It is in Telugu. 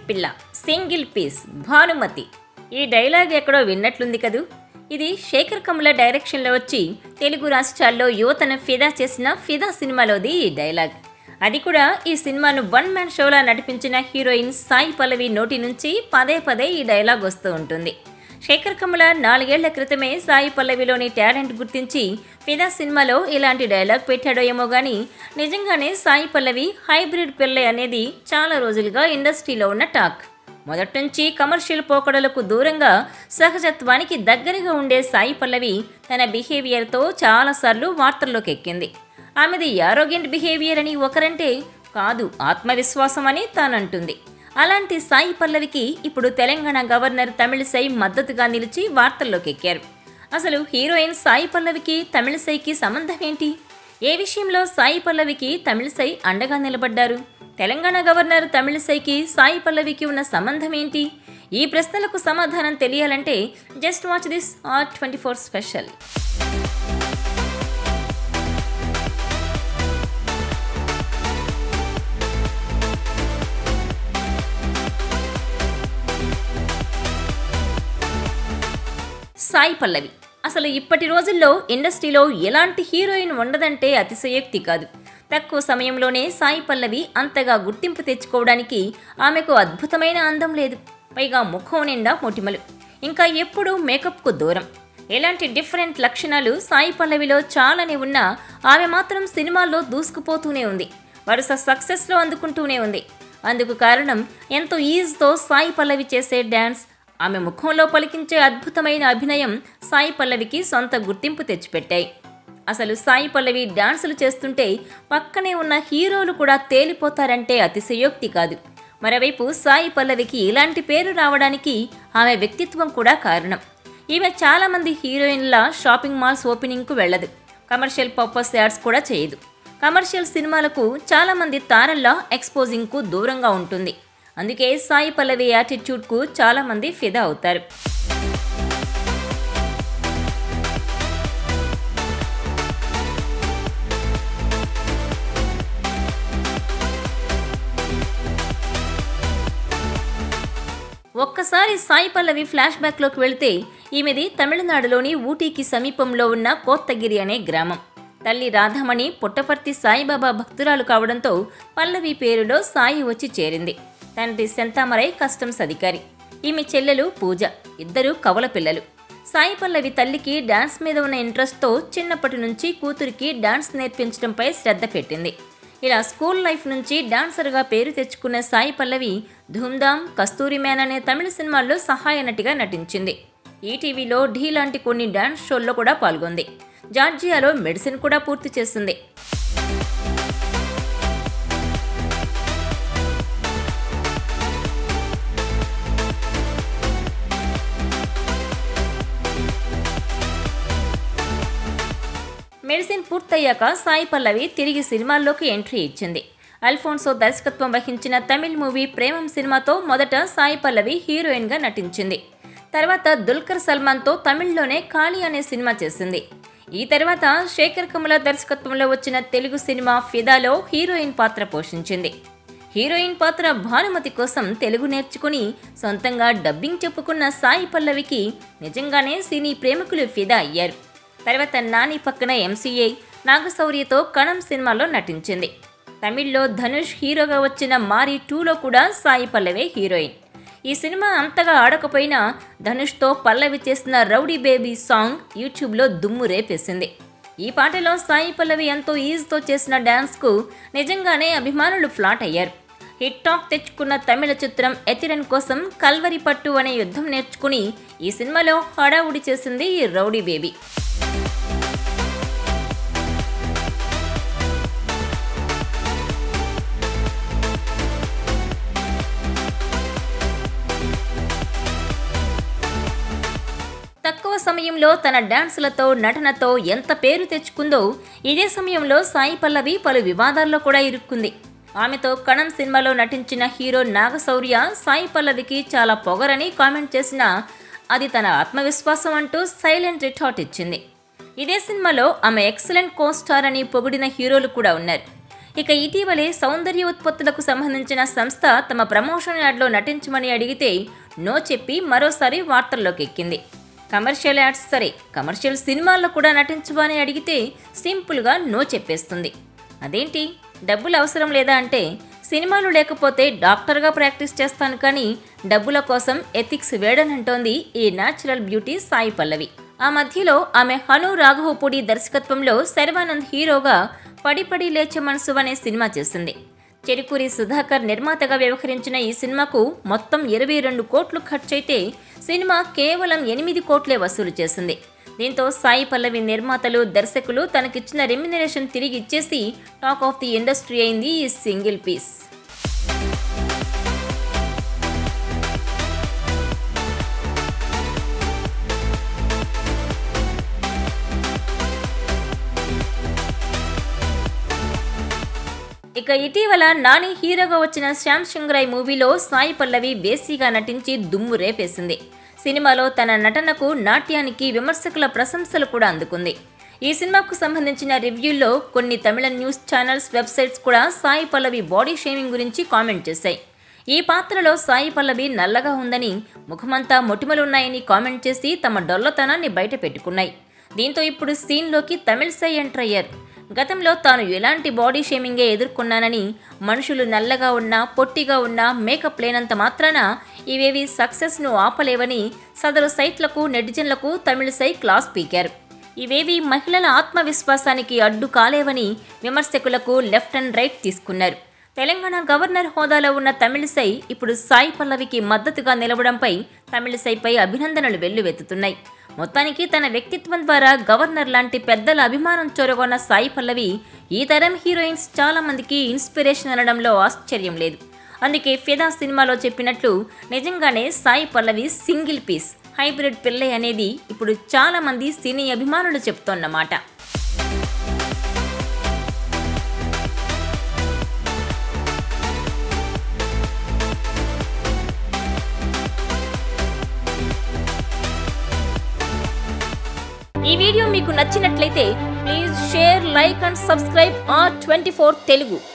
పిల్ల సింగిల్ పీస్ భానుమతి ఈ డైలాగ్ ఎక్కడో విన్నట్లుంది కదూ ఇది శేఖర్ కమల డైరెక్షన్లో వచ్చి తెలుగు రాష్ట్రాల్లో యువతను ఫిదా చేసిన ఫిదా సినిమాలోది ఈ డైలాగ్ అది కూడా ఈ సినిమాను వన్ మ్యాన్ షోలా నడిపించిన హీరోయిన్ సాయి పల్లవి నోటి నుంచి పదే పదే ఈ డైలాగ్ వస్తూ ఉంటుంది శేఖర్ కమల నాలుగేళ్ల క్రితమే సాయి పల్లవిలోని టాలెంట్ గుర్తించి ఫిదా సినిమాలో ఇలాంటి డైలాగ్ పెట్టాడో ఏమో కానీ నిజంగానే సాయి పల్లవి హైబ్రిడ్ పిల్ల అనేది చాలా రోజులుగా ఇండస్ట్రీలో ఉన్న టాక్ మొదటి నుంచి కమర్షియల్ పోకడలకు దూరంగా సహజత్వానికి దగ్గరగా ఉండే సాయి పల్లవి తన బిహేవియర్తో చాలాసార్లు వార్తల్లోకి ఎక్కింది ఆమెది యారోగెంట్ బిహేవియర్ అని ఒకరంటే కాదు ఆత్మవిశ్వాసం అని తానంటుంది అలాంటి సాయి పల్లవికి ఇప్పుడు తెలంగాణ గవర్నర్ తమిళిసై మద్దతుగా నిలిచి వార్తల్లోకి ఎక్కారు అసలు హీరోయిన్ సాయి పల్లవికి తమిళిసైకి సంబంధం ఏంటి ఏ విషయంలో సాయి పల్లవికి తమిళిసై అండగా నిలబడ్డారు తెలంగాణ గవర్నర్ తమిళిసైకి సాయి పల్లవికి ఉన్న సంబంధం ఏంటి ఈ ప్రశ్నలకు సమాధానం తెలియాలంటే just watch this R twenty four special Sai Pallavi అసలు ఇప్పటి రోజుల్లో ఇండస్ట్రీలో ఎలాంటి హీరోయిన్ ఉండదంటే అతిశయోక్తి కాదు తక్కువ సమయంలోనే సాయి పల్లవి అంతగా గుర్తింపు తెచ్చుకోవడానికి ఆమెకు అద్భుతమైన అందం లేదు పైగా ముఖం నిండా మొటిమలు ఇంకా ఎప్పుడూ మేకప్కు దూరం ఎలాంటి డిఫరెంట్ లక్షణాలు సాయి పల్లవిలో చాలానే ఉన్నా ఆమె మాత్రం సినిమాల్లో దూసుకుపోతూనే ఉంది వరుస సక్సెస్లో అందుకుంటూనే ఉంది అందుకు కారణం ఎంతో ఈజ్తో సాయి పల్లవి చేసే డ్యాన్స్ ఆమె ముఖంలో పలికించే అద్భుతమైన అభినయం సాయి పల్లవికి సొంత గుర్తింపు తెచ్చిపెట్టాయి అసలు సాయి పల్లవి డాన్సులు చేస్తుంటే పక్కనే ఉన్న హీరోలు కూడా తేలిపోతారంటే అతిశయోక్తి కాదు మరోవైపు సాయి పల్లవికి ఇలాంటి పేరు రావడానికి ఆమె వ్యక్తిత్వం కూడా కారణం ఈమె చాలామంది హీరోయిన్ల షాపింగ్ మాల్స్ ఓపెనింగ్కు వెళ్ళదు కమర్షియల్ పర్పస్ యాడ్స్ కూడా చేయదు కమర్షియల్ సినిమాలకు చాలామంది తారల్లా ఎక్స్పోజింగ్కు దూరంగా ఉంటుంది అందుకే సాయి పల్లవి యాటిట్యూడ్కు చాలామంది ఫిదా అవుతారు ఒక్కసారి సాయి పల్లవి ఫ్లాష్ బ్యాక్లోకి వెళితే ఈమెది తమిళనాడులోని ఊటీకి సమీపంలో ఉన్న కోత్తగిరి అనే గ్రామం తల్లి రాధమణి పుట్టపర్తి సాయిబాబా భక్తురాలు కావడంతో పల్లవి పేరులో సాయి వచ్చి చేరింది తండ్రి సెంతామరై కస్టమ్స్ అధికారి ఈమె చెల్లెలు పూజ ఇద్దరు కవల పిల్లలు సాయి పల్లవి తల్లికి డాన్స్ మీద ఉన్న ఇంట్రెస్ట్తో చిన్నప్పటి నుంచి కూతురికి డాన్స్ నేర్పించడంపై శ్రద్ధ పెట్టింది ఇలా స్కూల్ లైఫ్ నుంచి డాన్సర్గా పేరు తెచ్చుకున్న సాయి పల్లవి ధూమ్ధామ్ కస్తూరి మ్యాన్ అనే తమిళ సినిమాల్లో సహాయ నటిగా నటించింది ఈటీవీలో ఢీ లాంటి కొన్ని డాన్స్ షోల్లో కూడా పాల్గొంది జార్జియాలో మెడిసిన్ కూడా పూర్తి చేసింది మెడిసిన్ పూర్తయ్యాక సాయి పల్లవి తిరిగి సినిమాల్లోకి ఎంట్రీ ఇచ్చింది అల్ఫోన్సో దర్శకత్వం వహించిన తమిళ్ మూవీ ప్రేమం సినిమాతో మొదట సాయి పల్లవి హీరోయిన్గా నటించింది తర్వాత దుల్కర్ సల్మాన్తో తమిళ్లోనే కాళీ అనే సినిమా చేసింది ఈ తర్వాత శేఖర్ కమల దర్శకత్వంలో వచ్చిన తెలుగు సినిమా ఫిదాలో హీరోయిన్ పాత్ర పోషించింది హీరోయిన్ పాత్ర భానుమతి కోసం తెలుగు నేర్చుకుని సొంతంగా డబ్బింగ్ చెప్పుకున్న సాయి పల్లవికి నిజంగానే సినీ ప్రేమికులు ఫిదా అయ్యారు తర్వాత నాని పక్కన ఎంసీఏ నాగశౌర్యతో కణం సినిమాలో నటించింది తమిళ్లో ధనుష్ హీరోగా వచ్చిన మారి టూలో కూడా సాయి పల్లవే హీరోయిన్ ఈ సినిమా అంతగా ఆడకపోయినా ధనుష్తో పల్లవి చేసిన రౌడీ బేబీ సాంగ్ యూట్యూబ్లో దుమ్ము రేపేసింది ఈ పాటలో సాయి పల్లవి ఎంతో ఈజీతో చేసిన డ్యాన్స్కు నిజంగానే అభిమానులు ఫ్లాట్ అయ్యారు హిట్ టాక్ తెచ్చుకున్న తమిళ చిత్రం ఎతిరన్ కోసం కల్వరి పట్టు అనే యుద్ధం నేర్చుకుని ఈ సినిమాలో హడావుడి చేసింది ఈ రౌడీ బేబీ తక్కువ సమయంలో తన డాన్సులతో నటనతో ఎంత పేరు తెచ్చుకుందో ఇదే సమయంలో సాయి పల్లవి పలు వివాదాల్లో కూడా ఇరుక్కుంది ఆమెతో కణం సినిమాలో నటించిన హీరో నాగశౌర్య సాయి పల్లవికి చాలా పొగరని కామెంట్ చేసినా అది తన ఆత్మవిశ్వాసం అంటూ సైలెంట్ రిటార్ట్ ఇచ్చింది ఇదే సినిమాలో ఆమె ఎక్సలెంట్ కో స్టార్ అని పొగిడిన హీరోలు కూడా ఉన్నారు ఇక ఇటీవలే సౌందర్య ఉత్పత్తులకు సంబంధించిన సంస్థ తమ ప్రమోషన్ యాడ్లో నటించమని అడిగితే నో చెప్పి మరోసారి వార్తల్లోకి ఎక్కింది కమర్షియల్ యాడ్స్ సరే కమర్షియల్ సినిమాల్లో కూడా నటించమని అడిగితే సింపుల్గా నో చెప్పేస్తుంది అదేంటి డబ్బులు అవసరం లేదా అంటే సినిమాలు లేకపోతే డాక్టర్గా ప్రాక్టీస్ చేస్తాను కానీ డబ్బుల కోసం ఎథిక్స్ వేడనంటోంది ఈ న్యాచురల్ బ్యూటీ సాయి పల్లవి ఆ మధ్యలో ఆమె హను రాఘవపూడి దర్శకత్వంలో శర్వానంద్ హీరోగా పడి పడి లేచే మనసు అనే సినిమా చేసింది చెరుకూరి సుధాకర్ నిర్మాతగా వ్యవహరించిన ఈ సినిమాకు మొత్తం ఇరవై రెండు కోట్లు ఖర్చయితే సినిమా కేవలం ఎనిమిది కోట్లే వసూలు చేసింది దీంతో సాయి పల్లవి నిర్మాతలు దర్శకులు తనకిచ్చిన రెమ్యునరేషన్ తిరిగి ఇచ్చేసి టాక్ ఆఫ్ ది ఇండస్ట్రీ అయింది ఈ సింగిల్ పీస్ ఇక ఇటీవల నాని హీరోగా వచ్చిన శ్యామ్ సింగరాయ్ మూవీలో సాయి పల్లవి బేసీగా నటించి దుమ్ము రేపేసింది సినిమాలో తన నటనకు నాట్యానికి విమర్శకుల ప్రశంసలు కూడా అందుకుంది ఈ సినిమాకు సంబంధించిన రివ్యూల్లో కొన్ని తమిళ న్యూస్ ఛానల్స్ వెబ్సైట్స్ కూడా సాయి పల్లవి బాడీ షేమింగ్ గురించి కామెంట్ చేశాయి ఈ పాత్రలో సాయి పల్లవి నల్లగా ఉందని ముఖమంతా మొటిమలున్నాయని కామెంట్ చేసి తమ డొల్లతనాన్ని బయట పెట్టుకున్నాయి దీంతో ఇప్పుడు సీన్లోకి తమిళ్ సై ఎంటర్ అయ్యారు గతంలో తాను ఎలాంటి బాడీ షేమింగే ఎదుర్కొన్నానని మనుషులు నల్లగా ఉన్నా పొట్టిగా ఉన్నా మేకప్ లేనంత మాత్రాన ఇవేవి సక్సెస్ను ఆపలేవని సదరు సైట్లకు నెటిజన్లకు తమిళసై క్లాస్ పీకారు ఇవేవి మహిళల ఆత్మవిశ్వాసానికి అడ్డు కాలేవని విమర్శకులకు లెఫ్ట్ అండ్ రైట్ తీసుకున్నారు తెలంగాణ గవర్నర్ హోదాలో ఉన్న తమిళిసై ఇప్పుడు సాయి పల్లవికి మద్దతుగా నిలవడంపై తమిళిసైపై అభినందనలు వెల్లువెత్తుతున్నాయి మొత్తానికి తన వ్యక్తిత్వం ద్వారా గవర్నర్ లాంటి పెద్దల అభిమానం చొరగొన్న సాయి పల్లవి ఈ తరం హీరోయిన్స్ చాలా మందికి ఇన్స్పిరేషన్ అనడంలో ఆశ్చర్యం లేదు అందుకే ఫిదా సినిమాలో చెప్పినట్లు నిజంగానే Sai Pallavi single piece hybrid పిల్లై అనేది ఇప్పుడు చాలా మంది సినీ అభిమానులు చెప్తోన్నమాట ఈ వీడియో మీకు నచ్చినట్లయితే please share like and subscribe R twenty Telugu